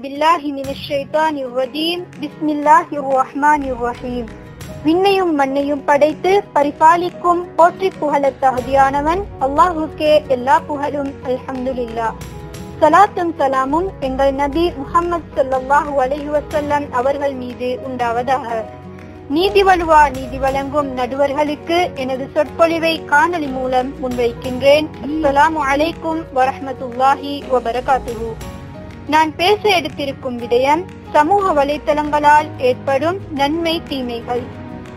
بالله من الشيطان الرجيم بسم الله الرحمن الرحيم விண்ணையும் மண்ணையும் படைத்து பரிபாலிக்கும் போற்றி புகழ தகுதியானவன் அல்லாஹுக்கே எல்லா புகழும் அல்ஹம்துலில்லா சலாத்தும் சலாமும் எங்கள் நபி முஹம்மது ஸல்லல்லாஹு அலைஹி வஸல்லம் அவர்கள் மீது உண்டாவதாக நீதி வலுவா நீதி வழங்கும் நடுவர்களுக்கு எனது சொற்பொழிவை காணொளி மூலம் முன்வைக்கின்றேன் அஸ்ஸலாமு அலைக்கும் வரஹ்மத்துல்லாஹி வபரகாத்துஹு நான் பேச எடுத்திருக்கும் விடயம் சமூக வலைத்தளங்களால் ஏற்படும் நன்மை தீமைகள்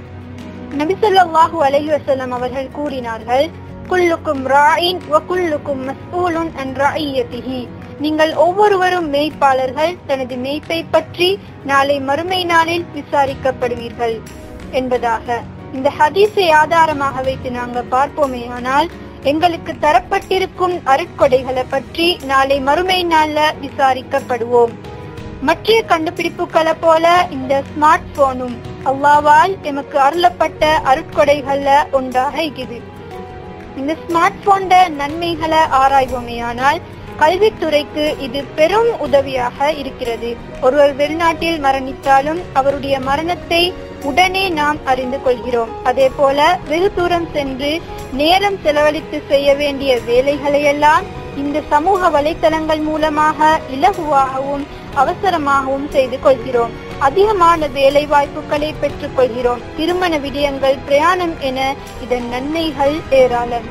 நபிசல்லாஹு அலைஹி வஸல்லம் அவர்கள் கூறினார்கள் குல்லுக்கும் ராயின் வ குல்லுக்கும் மஸ்ஊலுன் அன் ரஅய்யதிஹி நீங்கள் ஒவ்வொருவரும் மேய்ப்பாளர்கள் தனது மேய்ப்பை பற்றி நாளை மறுமை நாளில் விசாரிக்கப்படுவீர்கள் என்பதாக இந்த ஹதீஸை ஆதாரமாக வைத்து நாங்கள் பார்ப்போமேயானால் எங்களுக்கு தரப்பட்டிருக்கும் அருட்கொடைகளை பற்றி நாளை மறுமை நாள்ல விசாரிக்கப்படுவோம் மற்ற கண்டுபிடிப்புகளை போல இந்த ஸ்மார்ட் போனும் அல்லாவால் எமக்கு அருளப்பட்ட அருட்கொடைகள்ல ஒன்றாக இருக்குது இந்த ஸ்மார்ட் போன்ற நன்மைகளை ஆராய்வோமேயானால் கல்வித்துறைக்கு இது பெரும் உதவியாக இருக்கிறது ஒருவர் வெளிநாட்டில் மரணித்தாலும் அவருடைய மரணத்தை உடனே நாம் அறிந்து கொள்கிறோம் அதே போல வெகு தூரம் சென்று நேரம் செலவழித்து செய்ய வேண்டிய வேலைகளை எல்லாம் இந்த சமூக வலைத்தளங்கள் மூலமாக இலகுவாகவும் அவசரமாகவும் செய்து கொள்கிறோம் அதிகமான வேலை வாய்ப்புகளை பெற்றுக் கொள்கிறோம் திருமண விடயங்கள் பிரயாணம் என இதன் நன்மைகள் ஏராளம்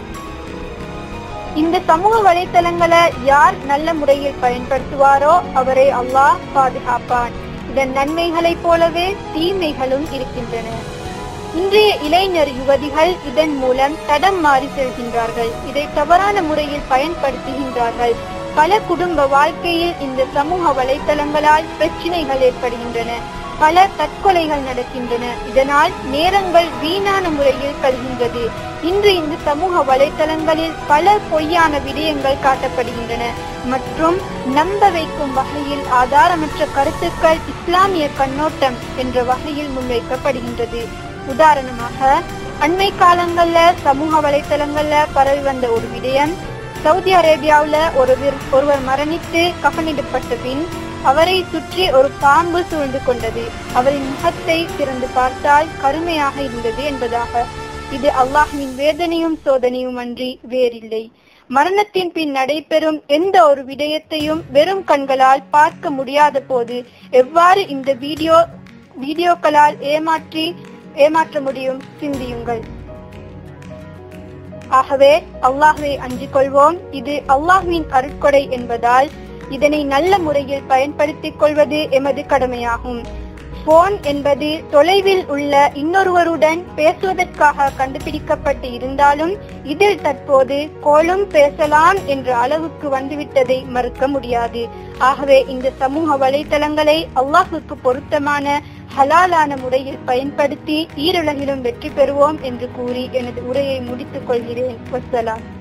இந்த சமூக வலைத்தளங்களை யார் நல்ல முறையில் பயன்படுத்துவாரோ அவரை அல்லாஹ் பாதுகாப்பான் இதன் நன்மைகளைப் போலவே தீமைகளும் இருக்கின்றன இன்றைய இளைஞர் யுவதிகள் இதன் மூலம் தடம் மாறி செல்கின்றார்கள் இதை தவறான முறையில் பயன்படுத்துகின்றார்கள் பல குடும்ப வாழ்க்கையில் இந்த சமூக வலைத்தளங்களால் பிரச்சனைகள் ஏற்படுகின்றன பல தற்கொலைகள் நடக்கின்றன இதனால் நேரங்கள் வீணான முறையில் கழிகின்றது இன்று இந்த சமூக வலைத்தளங்களில் பல பொய்யான விடயங்கள் காட்டப்படுகின்றன மற்றும் நம்ப வைக்கும் வகையில் ஆதாரமற்ற கருத்துக்கள் இஸ்லாமிய கண்ணோட்டம் என்ற வகையில் முன்வைக்கப்படுகின்றது உதாரணமாக அண்மை காலங்கள்ல சமூக வலைத்தளங்கள்ல பரவி வந்த ஒரு விடயம் சவுதி அரேபியாவுல ஒருவர் ஒருவர் மரணித்து கஃனிடப்பட்ட பின் அவரை சுற்றி ஒரு பாம்பு சூழ்ந்து கொண்டது அவரின் முகத்தை திறந்து பார்த்தால் கருமையாக இருந்தது என்பதாக இது அல்லாஹின் வேதனையும் சோதனையும் அன்றி வேறில்லை மரணத்தின் பின் நடைபெறும் எந்த ஒரு விடயத்தையும் வெறும் கண்களால் பார்க்க முடியாத போது எவ்வாறு இந்த வீடியோ வீடியோக்களால் ஏமாற்றி ஏமாற்ற முடியும் சிந்தியுங்கள் ஆகவே அல்லாஹுவை அஞ்சிக் கொள்வோம் இது அல்லாஹுவின் அருட்கொடை என்பதால் இதனை நல்ல முறையில் பயன்படுத்திக் கொள்வது எமது கடமையாகும் போன் என்பது தொலைவில் உள்ள இன்னொருவருடன் பேசுவதற்காக கண்டுபிடிக்கப்பட்டு இருந்தாலும் இதில் தற்போது கோலும் பேசலாம் என்ற அளவுக்கு வந்துவிட்டதை மறுக்க முடியாது ஆகவே இந்த சமூக வலைதளங்களை அல்லாஹுக்கு பொருத்தமான ஹலாலான முறையில் பயன்படுத்தி ஈருலகிலும் வெற்றி பெறுவோம் என்று கூறி எனது உரையை முடித்துக் கொள்கிறேன் வசலாம்